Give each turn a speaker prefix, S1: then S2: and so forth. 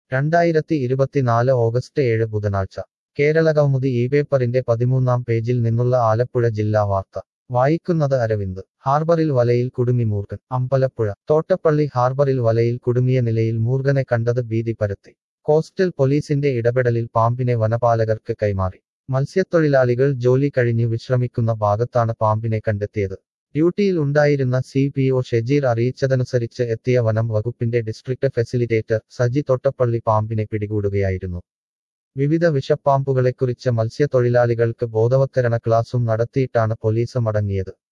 S1: രണ്ടായിരത്തി ഇരുപത്തിനാല് ഓഗസ്റ്റ് ഏഴ് ബുധനാഴ്ച കേരളകൗമുദി ഈ പേപ്പറിന്റെ പതിമൂന്നാം പേജിൽ നിന്നുള്ള ആലപ്പുഴ ജില്ലാ വാർത്ത വായിക്കുന്നത് അരവിന്ദ് ഹാർബറിൽ വലയിൽ കുടുങ്ങി മൂർഖൻ അമ്പലപ്പുഴ തോട്ടപ്പള്ളി ഹാർബറിൽ വലയിൽ കുടുങ്ങിയ നിലയിൽ മൂർഖനെ കണ്ടത് ഭീതി പരത്തി കോസ്റ്റൽ പോലീസിന്റെ ഇടപെടലിൽ പാമ്പിനെ വനപാലകർക്ക് കൈമാറി മത്സ്യത്തൊഴിലാളികൾ ജോലി കഴിഞ്ഞ് വിശ്രമിക്കുന്ന ഭാഗത്താണ് പാമ്പിനെ കണ്ടെത്തിയത് ഡ്യൂട്ടിയിൽ ഉണ്ടായിരുന്ന സി പി ഒ ഷെജീർ അറിയിച്ചതനുസരിച്ച് എത്തിയ വനം വകുപ്പിന്റെ ഡിസ്ട്രിക്ട് ഫെസിലിറ്റേറ്റർ സജി തൊട്ടപ്പള്ളി പാമ്പിനെ പിടികൂടുകയായിരുന്നു വിവിധ വിഷപ്പാമ്പുകളെക്കുറിച്ച് മത്സ്യത്തൊഴിലാളികൾക്ക് ബോധവത്കരണ ക്ലാസും നടത്തിയിട്ടാണ് പോലീസ് മടങ്ങിയത്